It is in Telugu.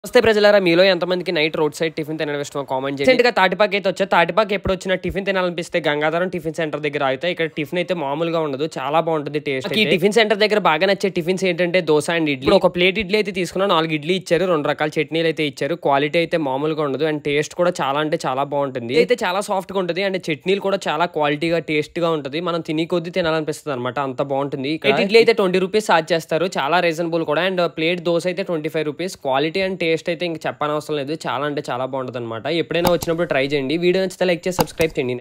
వస్తే ప్రజలారా మీలో ఎంతమందికి నైట్ రోడ్ సైడ్ టిఫిన్ తినడం ఇష్టమో కామెంట్ చేయండి రీసెంట్గా తాటిపాకి అయితే వచ్చా తాటిపాకి ఎప్పుడు వచ్చినా టిఫిన్ తినాలనిపిస్తే గంగాధరం టిఫిన్ సెంటర్ దగ్గర అయితే ఇక్కడ టిఫిన్ అయితే మామూలుగా ఉండదు చాలా బాగుంటుంది టేస్ట్ ఈ టిఫిన్ సెంటర్ దగ్గర బాగా నచ్చే టిఫిన్స్ ఏంటంటే దోశ అండ్ ఇడ్లీ ఒక ప్లేట్ ఇడ్లీ అయితే తీసుకున్నా నాలుగు ఇడ్లీ ఇచ్చారు రెండు రకాల చట్నీలు అయితే ఇచ్చారు క్వాలిటీ అయితే మామూలుగా ఉండదు అండ్ టేస్ట్ కూడా చాలా అంటే చాలా బాగుంటుంది అయితే చాలా సాఫ్ట్ గా ఉంటుంది అండ్ చట్నీలు కూడా చాలా క్వాలిటీగా టేస్ట్ గా ఉంటుంది మనం తిని కొద్ది తినాలనిపిస్తుంది అనమాట అంత బాగుంటుంది ఇక్కడ ఇడ్లీ అయితే ట్వంటీ రూపీస్ ఛార్జ్ చేస్తారు చాలా రీజనబుల్ కూడా అండ్ ప్లేట్ దోశ అయితే twenty five rupees quality and taste అయితే ఇంక చెప్పనవసరం లేదు చాలా అంటే చాలా బాగుంటుంది అనమాట ఎప్పుడైనా వచ్చినప్పుడు ట్రై చేయండి వీడియో నచ్చితే లైక్ చేసి సబ్స్క్రైబ్ చేయండి